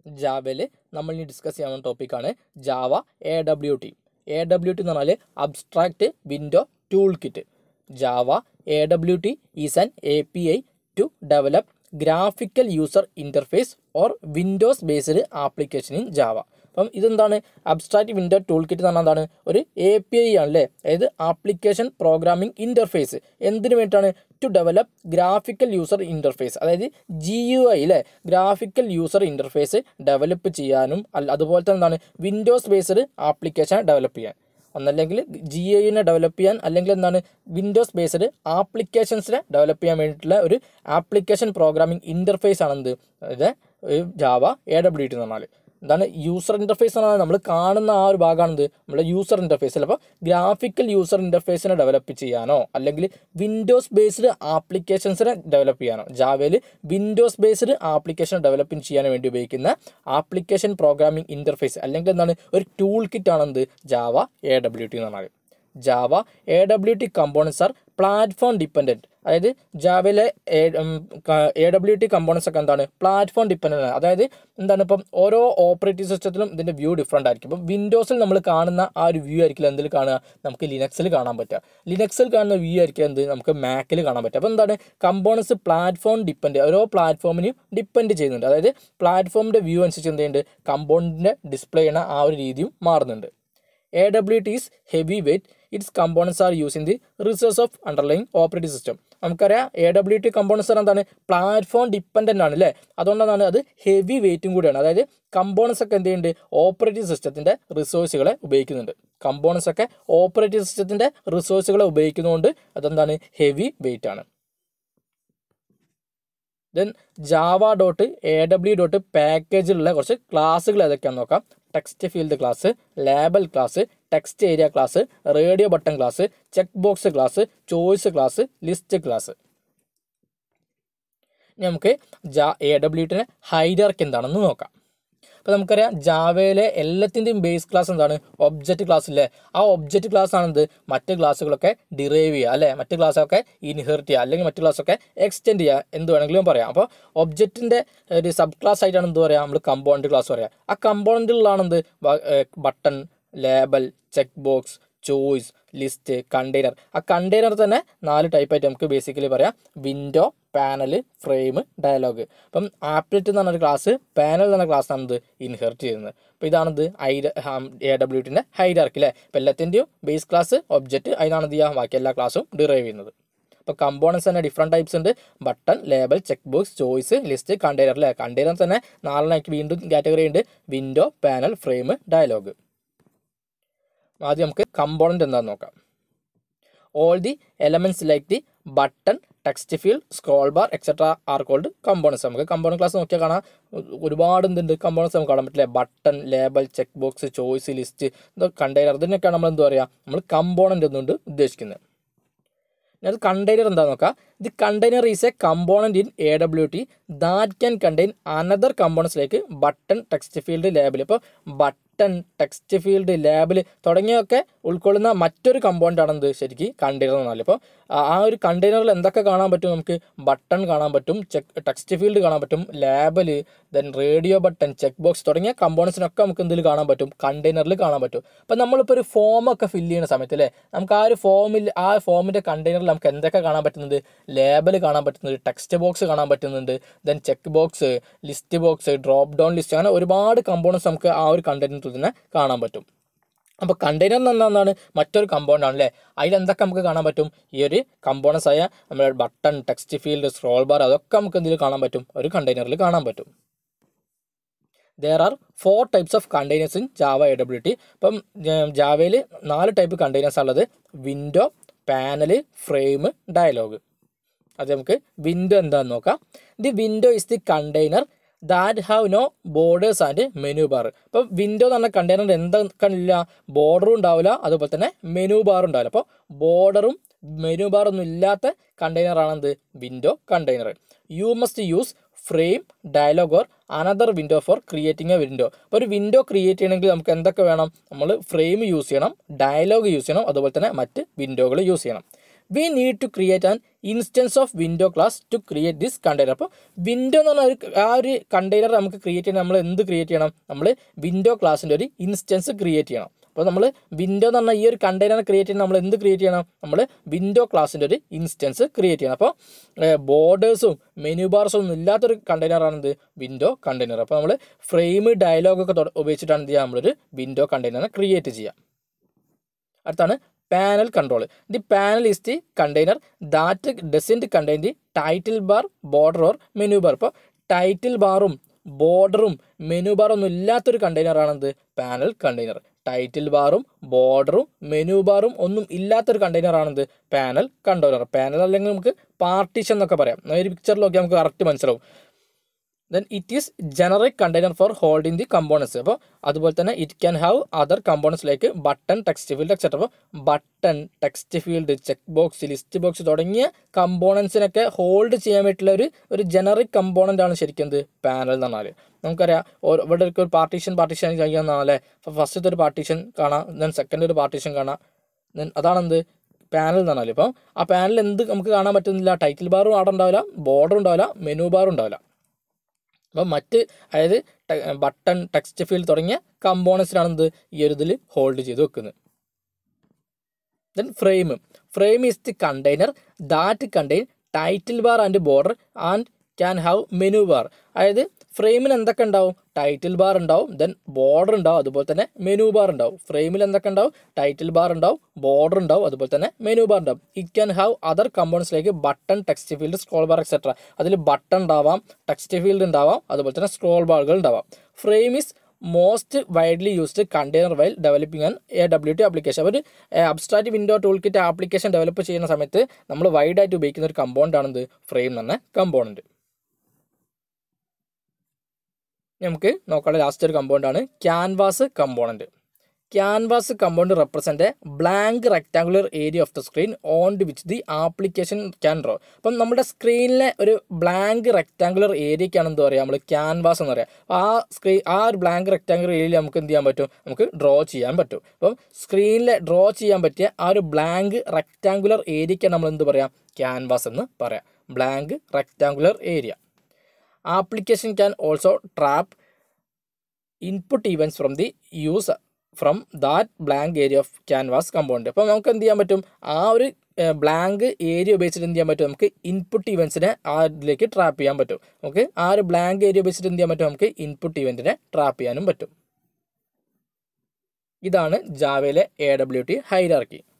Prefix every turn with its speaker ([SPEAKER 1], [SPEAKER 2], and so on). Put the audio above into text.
[SPEAKER 1] ജാവയിൽ നമ്മൾ ഇനി ഡിസ്കസ് ചെയ്യാവുന്ന ടോപ്പിക്കാണ് Java A W T A W T എന്ന് പറഞ്ഞാൽ abstract window tool kit Java A W T is an A P I to develop graphical user interface or windows based application in Java അപ്പം ഇതെന്താണ് abstract window tool kit എന്ന് പറഞ്ഞാൽ എന്താണ് ഒരു A P I ആണല്ലേ അതായത് application programming interface എന്തിനു വേണ്ടിയിട്ടാണ് to develop graphical user interface അതായത് ജി യു ഐ അല്ലേ ഗ്രാഫിക്കൽ യൂസർ ഇൻ്റർഫേസ് ഡെവലപ്പ് ചെയ്യാനും അല്ല അതുപോലെ തന്നെ എന്താണ് വിൻഡോസ് ബേസ്ഡ് ആപ്ലിക്കേഷൻ ഡെവലപ്പ് ചെയ്യാൻ ഒന്നല്ലെങ്കിൽ ജി ഐനെ ഡെവലപ്പ് ചെയ്യാൻ അല്ലെങ്കിൽ എന്താണ് വിൻഡോസ് ബേസ്ഡ് ആപ്ലിക്കേഷൻസിനെ ഡെവലപ്പ് ചെയ്യാൻ വേണ്ടിയിട്ടുള്ള ഒരു ആപ്ലിക്കേഷൻ പ്രോഗ്രാമിംഗ് ഇൻ്റർഫേസ് ആണെന്ത് അതായത് ജാവ എ ഡബ്ല്യു ടി എന്ന് പറഞ്ഞാൽ എന്താണ് യൂസർ ഇൻ്റർഫേസ് എന്ന് പറഞ്ഞാൽ നമ്മൾ കാണുന്ന ആ ഒരു ഭാഗമാണിത് നമ്മുടെ യൂസർ ഇൻ്റർഫേസിൽ അപ്പോൾ ഗ്രാഫിക്കൽ യൂസർ ഇൻ്റർഫേസിനെ ഡെവലപ്പ് ചെയ്യാനോ അല്ലെങ്കിൽ വിൻഡോസ് ബേസ്ഡ് ആപ്ലിക്കേഷൻസിനെ ഡെവലപ്പ് ചെയ്യാനോ ജാവയിൽ വിൻഡോസ് ബേസ്ഡ് ആപ്ലിക്കേഷൻ ഡെവലപ്പ് ചെയ്യാൻ വേണ്ടി ഉപയോഗിക്കുന്ന ആപ്ലിക്കേഷൻ പ്രോഗ്രാമിംഗ് ഇൻ്റർഫേസ് അല്ലെങ്കിൽ എന്താണ് ഒരു ടൂൾ കിറ്റ് ആണെന്ത് ജാവ എ ഡബ്ല്യു ടി എന്ന് പറഞ്ഞാൽ Java A W T components are platform dependent അതായത് ജാവയിലെ എ ഡബ്ല്യു ടി കമ്പോണൻസ് ഒക്കെ എന്താണ് പ്ലാറ്റ്ഫോം ഡിപ്പെൻഡൻ്റ് ആണ് അതായത് എന്താണ് ഇപ്പം ഓരോ ഓപ്പറേറ്റിംഗ് സിസ്റ്റത്തിലും ഇതിൻ്റെ വ്യൂ ഡിഫറെൻ്റ് ആയിരിക്കും ഇപ്പം വിൻഡോസിൽ നമ്മൾ കാണുന്ന ആ ഒരു വ്യൂ ആയിരിക്കില്ല എന്തിൽ കാണുക നമുക്ക് ലിനക്സിൽ കാണാൻ പറ്റുക ലിനക്സിൽ കാണുന്ന വ്യൂ ആയിരിക്കും എന്ത് നമുക്ക് മാക്കിൽ കാണാൻ പറ്റുക അപ്പോൾ എന്താണ് കമ്പോണൻസ് പ്ലാറ്റ്ഫോം ഡിപ്പെൻഡ് ഓരോ പ്ലാറ്റ്ഫോമിനെയും ഡിപ്പെൻഡ് ചെയ്യുന്നുണ്ട് അതായത് പ്ലാറ്റ്ഫോമിൻ്റെ വ്യൂ അനുസരിച്ച് എന്ത് ചെയ്യുന്നുണ്ട് കമ്പോണൻറ്റിൻ്റെ ഡിസ്പ്ലേ ചെയ്യുന്ന ആ ഒരു രീതിയും മാറുന്നുണ്ട് A W T is heavy weight its components are using the resource of underline operating system നമുക്കറിയാം എ ഡബ്ല്യു ടി കമ്പോണൻസ് എന്താണ് പ്ലാറ്റ്ഫോം ഡിപ്പെൻഡൻ്റ് ആണ് അല്ലേ അതുകൊണ്ടാണ് അത് ഹെവി വെയിറ്റും കൂടിയാണ് അതായത് കമ്പോണൻസ് ഒക്കെ എന്ത് ചെയ്യുന്നുണ്ട് ഓപ്പറേറ്റിംഗ് സിസ്റ്റത്തിൻ്റെ റിസോഴ്സുകളെ ഉപയോഗിക്കുന്നുണ്ട് കമ്പോണൻസ് ഒക്കെ ഓപ്പറേറ്റിംഗ് സിസ്റ്റത്തിൻ്റെ റിസോഴ്സുകളെ ഉപയോഗിക്കുന്നതുകൊണ്ട് അതെന്താണ് ഹെവി വെയിറ്റ് ആണ് then Java dot A W dot പാക്കേജിലുള്ള കുറച്ച് ക്ലാസ്സുകൾ ഏതൊക്കെയാണെന്ന് നോക്കാം text field class label class text area class radio button class check box class choice class list class ഇനി നമുക്ക് ജാ എ ഡബ്ല്യു ടിൻ്റെ ഹൈഡർക്ക് എന്താണെന്ന് നോക്കാം അപ്പോൾ നമുക്കറിയാം ജാവയിലെ എല്ലാത്തിൻ്റെയും ബേസ് ക്ലാസ് എന്താണ് ഒബ്ജക്റ്റ് ക്ലാസ് അല്ലേ ആ ഒബ്ജക്റ്റ് ക്ലാസ് ആണെന്ത് മറ്റ് ക്ലാസ്സുകളൊക്കെ ഡിറൈവ് ചെയ്യുക അല്ലേ മറ്റ് ക്ലാസ്സൊക്കെ ഇൻഹെറിറ്റ് ചെയ്യുക അല്ലെങ്കിൽ മറ്റ് ക്ലാസ്സൊക്കെ എക്സ്റ്റെൻഡ് ചെയ്യുക എന്ത് വേണമെങ്കിലും പറയാം അപ്പോൾ ഒബ്ജക്റ്റിൻ്റെ ഒരു സബ് ക്ലാസ് ആയിട്ടാണ് എന്ത് പറയുക നമ്മൾ കമ്പോണൻറ്റ് ക്ലാസ് പറയുക ആ കമ്പോണൻറ്റുകളാണ് എന്ത് button label check box choice list container ആ കണ്ടെയ്നർ തന്നെ നാല് ടൈപ്പായിട്ട് നമുക്ക് ബേസിക്കലി പറയാം വിൻഡോ പാനൽ ഫ്രെയിം ഡയലോഗ് അപ്പം ആപ്ലെറ്റ് എന്ന് പറഞ്ഞൊരു ക്ലാസ് പാനൽ എന്ന ക്ലാസ് ആണ് ഇത് ഇൻഹെറിറ്റ് ചെയ്യുന്നത് അപ്പോൾ ഇതാണിത് ഐ എ ഡബ്ല്യു ടിൻ്റെ ഹൈഡാർക്ക് അല്ലേ അപ്പോൾ എല്ലാത്തിൻ്റെയും ബേസ് ക്ലാസ് ഒബ്ജക്റ്റ് അതിനാണ് എന്ത് ചെയ്യുക ബാക്കി എല്ലാ ക്ലാസ്സും ഡിറൈവ് ചെയ്യുന്നത് അപ്പോൾ കമ്പോണൻസ് തന്നെ ഡിഫറെൻറ്റ് ടൈപ്സ് ഉണ്ട് button label check box choice list container അല്ലേ കണ്ടെയ്നർ തന്നെ നാലെണ്ണമായിട്ട് വീണ്ടും കാറ്റഗറി ഉണ്ട് വിൻഡോ പാനൽ ഫ്രെയിം ഡയലോഗ് ആദ്യം നമുക്ക് കമ്പോണൻ്റ് എന്താണെന്ന് നോക്കാം all the elements like the button text field scroll bar etcetera are called components നമുക്ക് കമ്പോണൻ ക്ലാസ് നോക്കിയാൽ കാണാം ഒരുപാട് എന്തുണ്ട് കമ്പോണൻസ് നമുക്ക് കാണാൻ പറ്റില്ല button label check box choice list ഇതൊക്കെ കണ്ടെയ്നർ ഇതിനൊക്കെയാണ് നമ്മൾ എന്താ പറയുക നമ്മൾ കമ്പോണൻ്റ് എന്നുകൊണ്ട് ഉദ്ദേശിക്കുന്നത് അത് കണ്ടെയ്നർ എന്താ നോക്കാം the container is a component in A W T that can contain another components like button text field label ഇപ്പോൾ ബട്ടൺ ടെക്സ്റ്റ് ഫീൽഡ് ലേബിൾ തുടങ്ങിയൊക്കെ ഉൾക്കൊള്ളുന്ന മറ്റൊരു കമ്പോണൻ്റ് ആണെന്ത് ശരിക്കും കണ്ടെയ്നർ എന്ന് പറഞ്ഞാൽ ഇപ്പോൾ ആ ഒരു കണ്ടെയ്നറിൽ എന്തൊക്കെ കാണാൻ പറ്റും നമുക്ക് ബട്ടൺ കാണാൻ പറ്റും ചെക്ക് ടെക്സ്റ്റ് ഫീൽഡ് കാണാൻ പറ്റും label then radio button check box തുടങ്ങിയ കമ്പോണൻസിനൊക്കെ നമുക്ക് എന്തിൽ കാണാൻ പറ്റും കണ്ടെയ്നറിൽ കാണാൻ പറ്റും അപ്പം നമ്മളിപ്പോൾ ഒരു ഫോമൊക്കെ ഫില്ല് ചെയ്യുന്ന സമയത്ത് അല്ലേ നമുക്ക് ആ ഒരു ഫോമിൽ ആ ഫോമിൻ്റെ കണ്ടെയ്നറിൽ നമുക്ക് എന്തൊക്കെ കാണാൻ പറ്റുന്നത് ലേബൽ കാണാൻ പറ്റുന്നുണ്ട് ടെക്സ്റ്റ് ബോക്സ് കാണാൻ പറ്റുന്നുണ്ട് then check box list box drop down list അങ്ങനെ ഒരുപാട് കമ്പോണൻസ് നമുക്ക് ആ ഒരു കണ്ടെയ്നറിൽ തന്നെ കാണാൻ പറ്റും അപ്പോൾ കണ്ടെയ്നർ എന്ന് എന്താണ് മറ്റൊരു കമ്പോണൻ്റ് ആണല്ലേ അതിൽ എന്തൊക്കെ നമുക്ക് കാണാൻ പറ്റും ഈ ഒരു കമ്പോണൻസ് ആയ നമ്മുടെ button text field scroll bar അതൊക്കെ നമുക്ക് എന്തിൽ കാണാൻ പറ്റും ഒരു കണ്ടെയ്നറിൽ കാണാൻ പറ്റും there are four types of containers in Java A W T ഇപ്പം ജാവയിൽ നാല് ടൈപ്പ് കണ്ടെയ്നേഴ്സ് ഉള്ളത് വിൻഡോ പാനൽ ഫ്രെയിം ഡയലോഗ് അത് നമുക്ക് വിൻഡോ എന്താണെന്ന് നോക്കാം the window is the container that have no borders and menu bar ഇപ്പോൾ വിൻഡോ എന്ന് പറഞ്ഞ കണ്ടെയ്നർ എന്തൊക്കെ ഇല്ല ബോർഡറും ഉണ്ടാവില്ല അതുപോലെ തന്നെ മെനു ബാറും ഉണ്ടാവില്ല അപ്പോൾ ബോർഡറും മെനു ബാറൊന്നും ഇല്ലാത്ത കണ്ടെയ്നറാണ് എന്ത് window container you must use frame dialog or another window for creating a window അപ്പോൾ ഒരു വിൻഡോ ക്രിയേറ്റ് ചെയ്യണമെങ്കിൽ നമുക്ക് എന്തൊക്കെ വേണം നമ്മൾ ഫ്രെയിം യൂസ് ചെയ്യണം ഡയലോഗ് യൂസ് ചെയ്യണം അതുപോലെ തന്നെ മറ്റ് വിൻഡോകൾ യൂസ് ചെയ്യണം we need to create an instance of window class to create this container അപ്പോൾ വിൻഡോ എന്ന് പറഞ്ഞ ഒരു ആ ഒരു കണ്ടെയ്നർ നമുക്ക് ക്രിയേറ്റ് ചെയ്യണം നമ്മൾ എന്ത് ക്രിയേറ്റ് ചെയ്യണം നമ്മൾ വിൻഡോ ക്ലാസ്സിൻ്റെ ഒരു ഇൻസ്റ്റൻസ് ക്രിയേറ്റ് ചെയ്യണം അപ്പോൾ നമ്മൾ വിൻഡോ എന്ന് പറഞ്ഞാൽ ഈ ഒരു കണ്ടെയ്നർ ക്രിയേറ്റ് ചെയ്യണം നമ്മൾ എന്ത് ക്രിയേറ്റ് ചെയ്യണം നമ്മൾ വിൻഡോ ക്ലാസ്സിൻ്റെ ഒരു ഇൻസ്റ്റൻസ് ക്രിയേറ്റ് ചെയ്യണം അപ്പോൾ ബോർഡേഴ്സും മെനു ബാർസും ഒന്നും ഇല്ലാത്തൊരു കണ്ടെയ്നറാണ് എന്ത് വിൻഡോ കണ്ടെയ്നർ അപ്പോൾ നമ്മൾ ഫ്രെയിം ഡയലോഗൊക്കെ ഉപയോഗിച്ചിട്ടാണ് എന്ത് ചെയ്യുക നമ്മളൊരു വിൻഡോ കണ്ടെയ്നർ ക്രിയേറ്റ് ചെയ്യുക അടുത്താണ് panel control the panel is the container that doesn't contain the title bar border or menu bar ഇപ്പോൾ ടൈറ്റിൽ ബാറും ബോർഡറും മെനു ബാറും ഒന്നും ഇല്ലാത്തൊരു കണ്ടെയ്നറാണെന്ത് പാനൽ കണ്ടെയ്നർ ടൈറ്റിൽ ബാറും ബോർഡറും മെനു ബാറും ഒന്നും ഇല്ലാത്തൊരു കണ്ടെയ്നറാണെന്ത് പാനൽ കണ്ടെയ്നർ പാനൽ അല്ലെങ്കിൽ നമുക്ക് പാർട്ടീഷൻ എന്നൊക്കെ പറയാം ആ ഒരു പിക്ചറിൽ നോക്കി നമുക്ക് കറക്റ്റ് മനസ്സിലാവും then it is generic container for holding the components അപ്പോൾ അതുപോലെ തന്നെ it can have other components like button text field etcetera അപ്പോൾ button text field check box list box തുടങ്ങിയ കമ്പോണൻസിനൊക്കെ ഹോൾഡ് ചെയ്യാൻ വേണ്ടിയിട്ടുള്ള ഒരു ഒരു ജനറിക് കമ്പോണൻ്റ് ആണ് ശരിക്കും എന്ത് പാനൽ എന്ന് പറഞ്ഞാൽ നമുക്കറിയാം ഓ- ഇവിടെ ഒരു പാർട്ടീഷൻ പാർട്ടീഷൻ കഴിയാന്നാണല്ലേ അപ്പോൾ ഫസ്റ്റത്തെ ഒരു പാർട്ടീഷൻ കാണാം ദെൻ സെക്കൻഡ് ഒരു പാർട്ടീഷൻ കാണാം ദെൻ അതാണെന്ത് പാനൽ എന്ന് പറഞ്ഞാൽ ഇപ്പം ആ പാനൽ എന്ത് നമുക്ക് കാണാൻ പറ്റുന്നില്ല ടൈറ്റിൽ ബാറും അവിടെ ഉണ്ടാവില്ല ബോർഡർ ഉണ്ടാവില്ല മെനു ബാറും ഉണ്ടാവില്ല അപ്പം മറ്റ് അതായത് ബട്ടൺ ടെക്സ്റ്റ് ഫീൽഡ് തുടങ്ങിയ കമ്പോണൻസിനാണ് എന്ത് ഈ ഒരു ഇതിൽ ഹോൾഡ് ചെയ്ത് വെക്കുന്നത് then frame frame is the container that contain title bar and border and can have menu bar അതായത് ഫ്രെയിമിൽ എന്തൊക്കെ ഉണ്ടാവും ടൈറ്റിൽ ബാർ ഉണ്ടാവും ദെൻ ബോർഡർ ഉണ്ടാവും അതുപോലെ തന്നെ മെനു ബാർ ഉണ്ടാവും ഫ്രെയിമിൽ എന്തൊക്കെ ഉണ്ടാവും ടൈറ്റിൽ ബാർ ഉണ്ടാവും ബോർഡർ ഉണ്ടാവും അതുപോലെ തന്നെ മെനു ബാർ ഉണ്ടാവും it can have other components like button text field scroll bar etcetera അതിൽ ബട്ടൺ ഉണ്ടാവാം ടെക്സ്റ്റ് ഫീൽഡ് ഉണ്ടാവാം അതുപോലെ തന്നെ സ്ക്രോൾ ബാറുകൾ ഉണ്ടാവാം frame is most widely used container while developing an A W T application ഒരു abstract window tool kit application develop ചെയ്യുന്ന സമയത്ത് നമ്മൾ വൈഡായിട്ട് ഉപയോഗിക്കുന്ന ഒരു കമ്പോണൻ്റ് ആണെന്ത് ഫ്രെയിം എന്ന് പറഞ്ഞ കമ്പോണൻറ്റ് നമുക്ക് നോക്കാനുള്ള ലാസ്റ്റ് ഒരു കമ്പോണൻ്റ് ആണ് canvas component canvas component represent blank rectangular area of the screen on which the application can draw അപ്പം നമ്മുടെ സ്ക്രീനിലെ ഒരു ബ്ലാങ്ക് റെക്ടാങ്കുലർ ഏരിയക്കാണ് എന്താ പറയുക നമ്മൾ ക്യാൻവാസ് എന്ന് പറയുക ആ സ്ക്രീൻ ആ ഒരു ബ്ലാങ്ക് റെക്ടാങ്കുലർ ഏരിയയിൽ നമുക്ക് എന്ത് ചെയ്യാൻ പറ്റും നമുക്ക് ഡ്രോ ചെയ്യാൻ പറ്റും അപ്പം സ്ക്രീനിൽ ഡ്രോ ചെയ്യാൻ പറ്റിയ ആ ഒരു ബ്ലാങ്ക് റെക്ടാങ്കുലർ ഏരിയക്കാണ് നമ്മൾ എന്ത് പറയാം ക്യാൻവാസ് എന്ന് പറയാം blank rectangular area application can also trap input events from the use from that blank area of canvas component അപ്പോൾ നമുക്ക് എന്ത് ചെയ്യാൻ പറ്റും ആ ഒരു ബ്ലാങ്ക് ഏരിയ ഉപയോഗിച്ചിട്ട് എന്ത് ചെയ്യാൻ പറ്റും നമുക്ക് ഇൻപുട്ട് ഇവൻസിനെ ആ ഇതിലേക്ക് ട്രാപ്പ് ചെയ്യാൻ പറ്റും നമുക്ക് ആ ഒരു ബ്ലാങ്ക് ഏരിയ ഉപയോഗിച്ചിട്ട് എന്ത് ചെയ്യാൻ പറ്റും നമുക്ക് ഇൻപുട്ട് ഇവൻറ്റിനെ ട്രാപ്പ് ചെയ്യാനും പറ്റും ഇതാണ് ജാവയിലെ എ ഡബ്ല്യു ടി ഹൈറാർക്കി